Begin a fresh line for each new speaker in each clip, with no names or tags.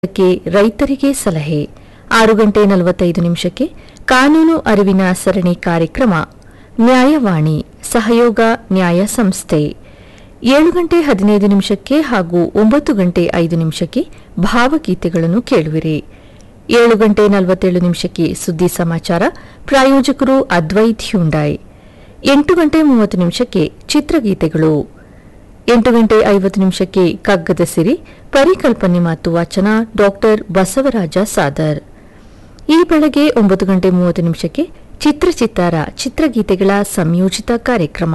ಕ್ಕೆ ರೈತರಿಗೆ ಸಲಹೆ ಆರು ಗಂಟೆ ನಲವತ್ತೈದು ನಿಮಿಷಕ್ಕೆ ಕಾನೂನು ಅರಿವಿನ ಸರಣಿ ಕಾರ್ಯಕ್ರಮ ನ್ಯಾಯವಾಣಿ ಸಹಯೋಗ ನ್ಯಾಯ ಸಂಸ್ಥೆ ಏಳು ಗಂಟೆ ಹದಿನೈದು ನಿಮಿಷಕ್ಕೆ ಹಾಗೂ ಒಂಬತ್ತು ಗಂಟೆ ಐದು ನಿಮಿಷಕ್ಕೆ ಭಾವಗೀತೆಗಳನ್ನು ಕೇಳುವಿರಿ ಏಳು ಗಂಟೆ ನಲವತ್ತೇಳು ನಿಮಿಷಕ್ಕೆ ಸುದ್ದಿ ಸಮಾಚಾರ ಪ್ರಾಯೋಜಕರು ಅದ್ವೈತ್ ಹ್ಯುಂಡಾಯ್ ಎಂಟು ಗಂಟೆ ಮೂವತ್ತು ನಿಮಿಷಕ್ಕೆ ಚಿತ್ರಗೀತೆಗಳು ಎಂಟು ಗಂಟೆ ಐವತ್ತು ನಿಮಿಷಕ್ಕೆ ಕಗ್ಗದ ಸಿರಿ ಪರಿಕಲ್ಪನೆ ಮತ್ತು ವಾಚನ ಡಾಕ್ಟರ್ ಬಸವರಾಜ ಸಾದರ್ ಈ ಬೆಳಗ್ಗೆ ಒಂಬತ್ತು ಗಂಟೆ ಮೂವತ್ತು ನಿಮಿಷಕ್ಕೆ ಚಿತ್ರಚಿತ್ತಾರ ಚಿತ್ರಗೀತೆಗಳ ಸಂಯೋಜಿತ ಕಾರ್ಯಕ್ರಮ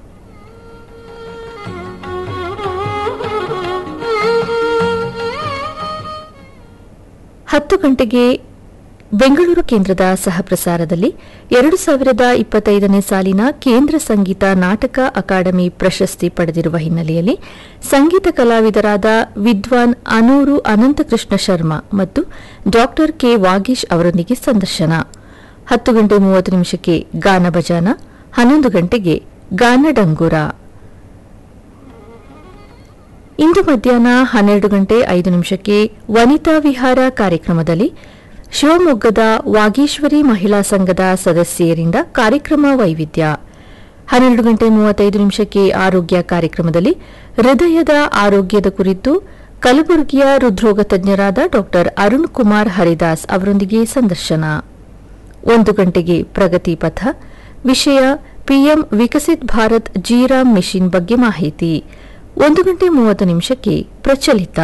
ಹತ್ತು ಗಂಟೆಗೆ ಬೆಂಗಳೂರು ಕೇಂದ್ರದ ಸಹಪ್ರಸಾರದಲ್ಲಿ ಎರಡು ಸಾವಿರದ ಇಪ್ಪತ್ತೈದನೇ ಸಾಲಿನ ಕೇಂದ್ರ ಸಂಗೀತ ನಾಟಕ ಅಕಾಡೆಮಿ ಪ್ರಶಸ್ತಿ ಪಡೆದಿರುವ ಹಿನ್ನೆಲೆಯಲ್ಲಿ ಸಂಗೀತ ಕಲಾವಿದರಾದ ವಿದ್ವಾನ್ ಅನೂರು ಅನಂತಕೃಷ್ಣ ಶರ್ಮಾ ಮತ್ತು ಡಾಕ್ಟರ್ ಕೆ ವಾಗೀಶ್ ಅವರೊಂದಿಗೆ ಸಂದರ್ಶನ ಹತ್ತು ಗಂಟೆ ಮೂವತ್ತು ನಿಮಿಷಕ್ಕೆ ಗಾನ ಭಜಾನ ಹನ್ನೊಂದು ಗಂಟೆಗೆ ಗಾನ ಡಂಗೂರ ಇಂದು ಮಧ್ಯಾಹ್ನ ಹನ್ನೆರಡು ಗಂಟೆ ಐದು ನಿಮಿಷಕ್ಕೆ ವನಿತಾ ವಿಹಾರ ಕಾರ್ಯಕ್ರಮದಲ್ಲಿ ಶಿವಮೊಗ್ಗದ ವಾಗೀಶ್ವರಿ ಮಹಿಳಾ ಸಂಘದ ಸದಸ್ಯರಿಂದ ಕಾರ್ಯಕ್ರಮ ವೈವಿಧ್ಯ ಹನ್ನೆರಡು ಗಂಟೆ ಮೂವತ್ತೈದು ನಿಮಿಷಕ್ಕೆ ಆರೋಗ್ಯ ಕಾರ್ಯಕ್ರಮದಲ್ಲಿ ಹೃದಯದ ಆರೋಗ್ಯದ ಕುರಿತು ಕಲಬುರಗಿಯ ಹೃದ್ರೋಗ ತಜ್ಞರಾದ ಡಾ ಅರುಣ್ ಕುಮಾರ್ ಹರಿದಾಸ್ ಅವರೊಂದಿಗೆ ಸಂದರ್ಶನ ಒಂದು ಗಂಟೆಗೆ ಪ್ರಗತಿ ಪಥ ವಿಷಯ ಪಿಎಂ ವಿಕಸಿತ್ ಭಾರತ್ ಜೀರಾಮ್ ಮಿಷನ್ ಬಗ್ಗೆ ಮಾಹಿತಿ ಒಂದು ಗಂಟೆ ಮೂವತ್ತು ನಿಮಿಷಕ್ಕೆ ಪ್ರಚಲಿತ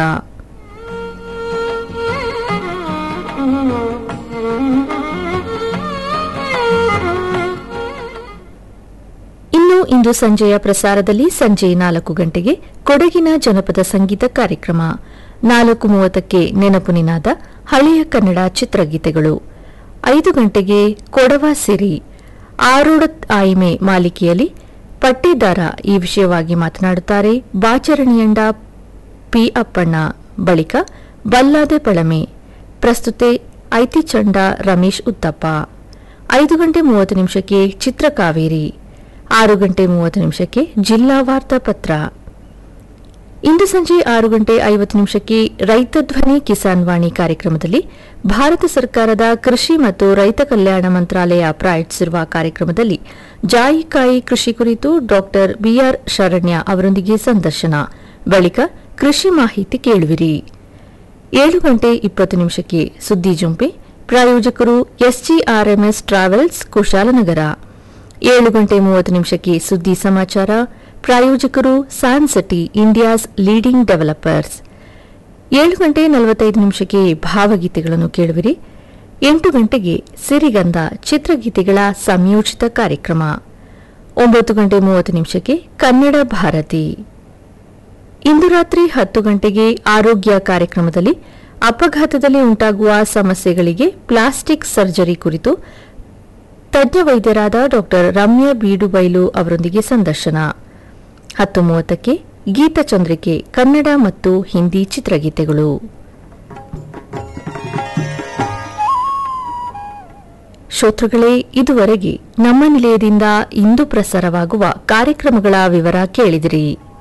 ಇನ್ನು ಇಂದು ಸಂಜೆಯ ಪ್ರಸಾರದಲ್ಲಿ ಸಂಜೆ ನಾಲ್ಕು ಗಂಟೆಗೆ ಕೊಡಗಿನ ಜನಪದ ಸಂಗೀತ ಕಾರ್ಯಕ್ರಮ ನಾಲ್ಕು ಮೂವತ್ತಕ್ಕೆ ನೆನಪು ನಿನಾದ ಹಳೆಯ ಕನ್ನಡ ಚಿತ್ರಗೀತೆಗಳು ಐದು ಗಂಟೆಗೆ ಕೊಡವ ಸಿರಿ ಆರೋಡತ್ ಆಯ್ಮೆ ಮಾಲಿಕೆಯಲ್ಲಿ ಪಟ್ಟೇದಾರ ಈ ವಿಷಯವಾಗಿ ಮಾತನಾಡುತ್ತಾರೆ ಬಾಚರಣಿಯಂಡ ಪಿ ಅಪ್ಪಣ್ಣ ಬಳಿಕ ಬಲ್ಲಾದೆ ಪಳಮೆ ಪ್ರಸ್ತುತೆ ಐತಿಚಂಡ ರಮೇಶ್ ಉತ್ತಪ್ಪ ಐದು ಗಂಟೆ ಮೂವತ್ತು ನಿಮಿಷಕ್ಕೆ ಚಿತ್ರಕಾವೇರಿ ಆರು ಗಂಟೆ ಮೂವತ್ತು ನಿಮಿಷಕ್ಕೆ ಜಿಲ್ಲಾ ವಾರ್ತಾ ಪತ್ರ ಇಂದು ಸಂಜೆ ಆರು ಗಂಟೆ ಐವತ್ತು ನಿಮಿಷಕ್ಕೆ ರೈತ ಧ್ವನಿ ಕಿಸಾನ್ ವಾಣಿ ಕಾರ್ಯಕ್ರಮದಲ್ಲಿ ಭಾರತ ಸರ್ಕಾರದ ಕೃಷಿ ಮತ್ತು ರೈತ ಕಲ್ಯಾಣ ಮಂತ್ರಾಲಯ ಪ್ರಾಯೋಜಿಸಿರುವ ಕಾರ್ಯಕ್ರಮದಲ್ಲಿ ಜಾಯಿಕಾಯಿ ಕೃಷಿ ಕುರಿತು ಡಾಕ್ಟರ್ ಬಿಆರ್ ಶರಣ್ಯ ಅವರೊಂದಿಗೆ ಸಂದರ್ಶನ ಬಳಿಕ ಕೃಷಿ ಮಾಹಿತಿ ಕೇಳುವಿರಿ ಏಳು ಗಂಟೆ ಇಪ್ಪತ್ತು ನಿಮಿಷಕ್ಕೆ ಸುದ್ದಿ ಜುಂಪೆ ಪ್ರಾಯೋಜಕರು ಎಸ್ಜಿಆರ್ಎಂಎಸ್ ಟ್ರಾವೆಲ್ಸ್ ಕುಶಾಲನಗರ ಏಳು ಗಂಟೆ ಮೂವತ್ತು ನಿಮಿಷಕ್ಕೆ ಸುದ್ದಿ ಸಮಾಚಾರ ಪ್ರಾಯೋಜಕರು ಸ್ಯಾನ್ಸಿಟಿ ಇಂಡಿಯಾಸ್ ಲೀಡಿಂಗ್ ಡೆವಲಪರ್ಸ್ ಏಳು ಗಂಟೆ ನಲವತ್ತೈದು ನಿಮಿಷಕ್ಕೆ ಭಾವಗೀತೆಗಳನ್ನು ಕೇಳುವಿರಿ ಎಂಟು ಗಂಟೆಗೆ ಸಿರಿಗಂಧ ಚಿತ್ರಗೀತೆಗಳ ಸಂಯೋಜಿತ ಕಾರ್ಯಕ್ರಮ ಒಂಬತ್ತು ಗಂಟೆ ಮೂವತ್ತು ನಿಮಿಷಕ್ಕೆ ಕನ್ನಡ ಭಾರತಿ ಇಂದು ರಾತ್ರಿ ಹತ್ತು ಗಂಟೆಗೆ ಆರೋಗ್ಯ ಕಾರ್ಯಕ್ರಮದಲ್ಲಿ ಅಪಘಾತದಲ್ಲಿ ಉಂಟಾಗುವ ಸಮಸ್ಯೆಗಳಿಗೆ ಪ್ಲಾಸ್ಟಿಕ್ ಸರ್ಜರಿ ಕುರಿತು ತಜ್ಞ ವೈದ್ಯರಾದ ಡಾ ರಮ್ಯಾ ಬೀಡುಬೈಲು ಅವರೊಂದಿಗೆ ಸಂದರ್ಶನ ಹತ್ತು ಮೂವತ್ತಕ್ಕೆ ಗೀತಚಂದ್ರಿಕೆ ಕನ್ನಡ ಮತ್ತು ಹಿಂದಿ ಚಿತ್ರಗೀತೆಗಳು ಶ್ರೋತೃಗಳೇ ಇದುವರೆಗೆ ನಮ್ಮ ನಿಲಯದಿಂದ ಇಂದು ಪ್ರಸಾರವಾಗುವ ಕಾರ್ಯಕ್ರಮಗಳ ವಿವರ ಕೇಳಿದಿರಿ